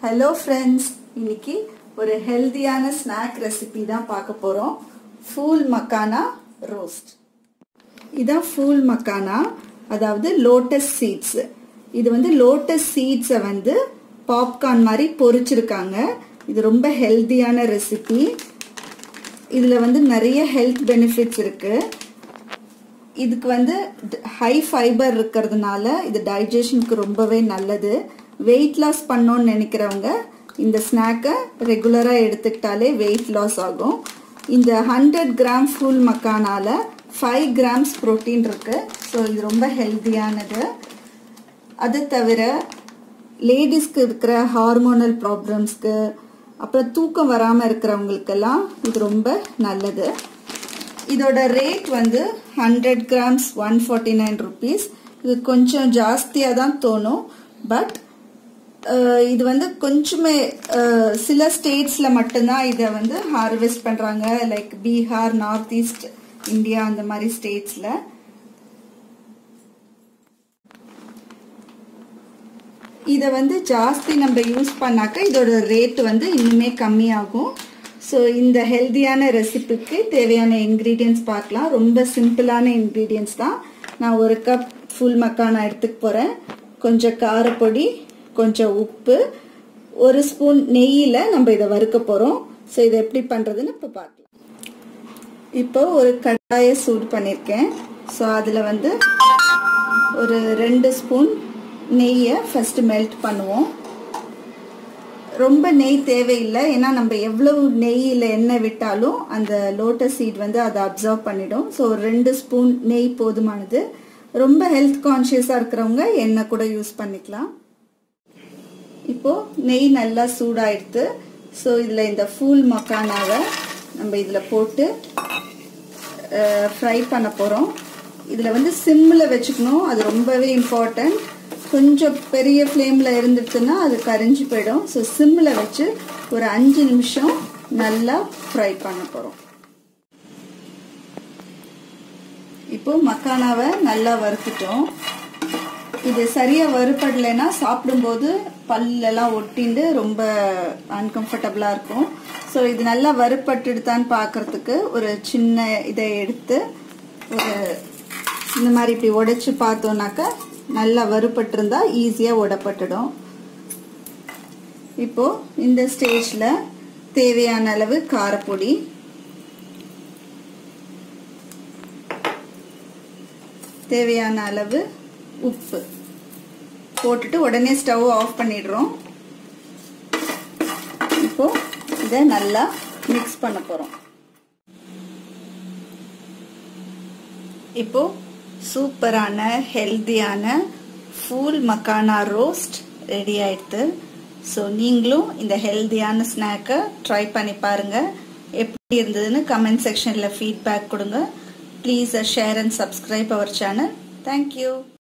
hello friends இன்னைக்கு ஒரு ஹெல்தியான ஸ்நாக் ரெசிபி தான் பார்க்க போகிறோம் ஃபூல் மக்கானா ரோஸ்ட் இதான் ஃபூல் மக்கானா அதாவது லோட்டஸ் சீட்ஸ் இது வந்து லோட்டஸ் சீட்ஸை வந்து பாப்கார்ன் மாதிரி பொரிச்சிருக்காங்க இது ரொம்ப ஹெல்தியான ரெசிபி இதில் வந்து நிறைய ஹெல்த் பெனிஃபிட்ஸ் இருக்குது இதுக்கு வந்து ஹை ஃபைபர் இருக்கிறதுனால இது டைஜஷனுக்கு ரொம்பவே நல்லது வெயிட் லாஸ் பண்ணோன்னு நினைக்கிறவங்க இந்த ஸ்நாக்கை ரெகுலராக எடுத்துக்கிட்டாலே வெயிட் லாஸ் ஆகும் இந்த ஹண்ட்ரட் கிராம் ஃபுல் மக்கானால ஃபைவ் கிராம்ஸ் ப்ரோட்டீன் இருக்கு ஸோ இது ரொம்ப ஹெல்த்தியானது அது தவிர லேடிஸ்க்கு இருக்கிற ஹார்மோனல் ப்ராப்ளம்ஸ்க்கு அப்புறம் தூக்கம் வராமல் இருக்கிறவங்களுக்கெல்லாம் இது ரொம்ப நல்லது இதோட ரேட் வந்து hundred grams one forty nine rupees இது கொஞ்சம் ஜாஸ்தியாக தான் தோணும் பட் இது வந்து கொஞ்சமே சில ஸ்டேட்ஸில் மட்டும்தான் இதை வந்து ஹார்வெஸ்ட் பண்ணுறாங்க like Bihar north east India அந்த மாதிரி ஸ்டேட்ஸில் இதை வந்து ஜாஸ்தி நம்ம யூஸ் பண்ணாக்க இதோட ரேட் வந்து இன்னுமே கம்மியாகும் ஸோ இந்த ஹெல்த்தியான ரெசிபிக்கு தேவையான இன்க்ரீடியன்ஸ் பார்க்கலாம் ரொம்ப சிம்பிளான இன்க்ரீடியன்ஸ் தான் நான் ஒரு கப் ஃபுல் மக்கானா எடுத்துக்க போகிறேன் கொஞ்சம் காரப்பொடி கொஞ்சம் உப்பு ஒரு ஸ்பூன் நெய்யில் நம்ம இதை வறுக்க போகிறோம் ஸோ இதை எப்படி பண்ணுறதுன்னு இப்போ பார்க்கலாம் இப்போ ஒரு கடாயை சூடு பண்ணியிருக்கேன் ஸோ அதில் வந்து ஒரு ரெண்டு ஸ்பூன் நெய்யை ஃபஸ்ட்டு மெல்ட் பண்ணுவோம் ரொம்ப நெய் தேவையில்லை ஏன்னா நம்ம எவ்வளவு நெய்யில் எண்ணெய் விட்டாலும் அந்த லோட்டஸ் சீட் வந்து அதை அப்சர்வ் பண்ணிடும் ஸோ ஒரு ரெண்டு ஸ்பூன் நெய் போதுமானது ரொம்ப ஹெல்த் கான்ஷியஸாக இருக்கிறவங்க எண்ணெய் கூட யூஸ் பண்ணிக்கலாம் இப்போ நெய் நல்லா சூடாயிடுத்து ஸோ இதில் இந்த ஃபூல் மக்கானாவை நம்ம இதில் போட்டு ஃப்ரை பண்ண போகிறோம் இதில் வந்து சிம்மில் வச்சுக்கணும் அது ரொம்பவே இம்பார்ட்டன்ட் கொஞ்சம் பெரிய ஃப்ளேமில் இருந்துச்சுன்னா அது கரிஞ்சு போயிடும் ஸோ சிம்மில் வச்சு ஒரு அஞ்சு நிமிஷம் நல்லா ஃப்ரை பண்ண போகிறோம் இப்போ மக்கானாவை நல்லா வறுத்துட்டோம் இது சரியாக வறுப்படலைன்னா சாப்பிடும்போது பல்லெல்லாம் ஒட்டிண்டு ரொம்ப அன்கம்ஃபர்டபுளாக இருக்கும் ஸோ இது நல்லா வறுப்பட்டுடுதான்னு பார்க்கறதுக்கு ஒரு சின்ன இதை எடுத்து ஒரு இந்த மாதிரி இப்படி உடைச்சு பார்த்தோன்னாக்கா நல்லா வறுப்பட்டிருந்தா ஈஸியாக உடப்பட்டுடும் இப்போ இந்த ஸ்டேஜில் தேவையான அளவு காரப்பொடி தேவையான அளவு உப்பு போட்டுட்டு உடனே ஸ்டவ் ஆஃப் பண்ணிடுறோம் இப்போ இதை நல்லா மிக்ஸ் பண்ண போகிறோம் இப்போ சூப்பரான ஹெல்த்தியான ஃபூல் மக்கானா ரோஸ்ட் ரெடி ஆயிடுது ஸோ நீங்களும் இந்த ஹெல்த்தியான ஸ்நாக்கை ட்ரை பண்ணி பாருங்கள் எப்படி இருந்ததுன்னு கமெண்ட் செக்ஷனில் ஃபீட்பேக் கொடுங்க please share and subscribe our channel thank you